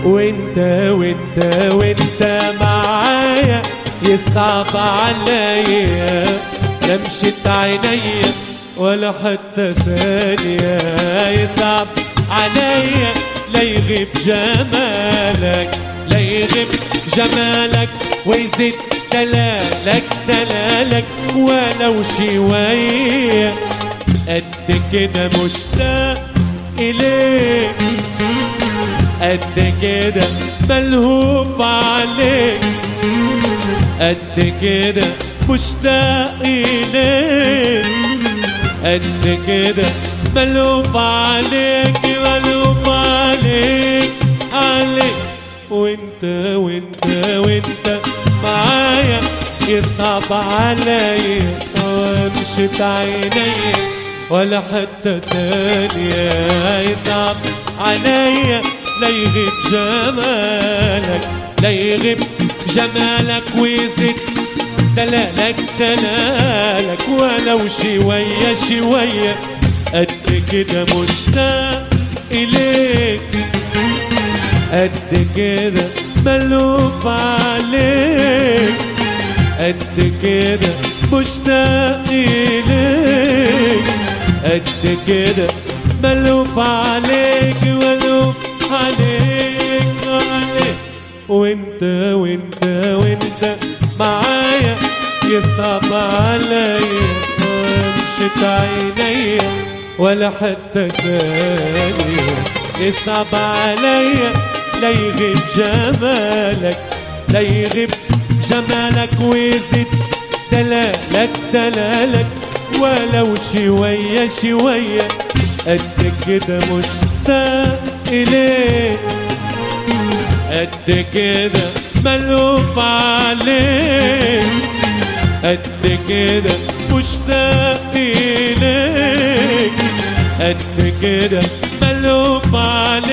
وانت وانت وانت معايا يصعب عليا لمشة عينيا ولا حتى ثانية يصعب عليا لا يغيب جمالك لا يغيب جمالك ويزيد دلالك دلالك ولو شوية قد كده مشتاق إليك قد كده ملهوف عليك قد كده مشتاق إليك قد كده ملهوف عليك ملهوف عليك عليك وانت وانت وانت معايا يصعب عليا وامشت عينيا ولا حتى ثانية يصعب عليا لا يغيب جمالك لا يغيب جمالك ويزيد دلالك دلالك ولو شوية شوية قد كده مشتاق إليك قد كده ملوف عليك قد كده مشتاق إليك قد كده ملوف عليك ملوف عليك عليك وانت وانت وانت معايا يصعب عليا وامشت عينيا ولا حتى ثانية يصعب عليا لا يغيب جمالك لا يغيب جمالك ويزيد دلالك دلالك ولو شوية شوية قد كده مشتاق إليك قد كده ملوف عليك قد كده مشتاق إليك قد كده ملوف عليك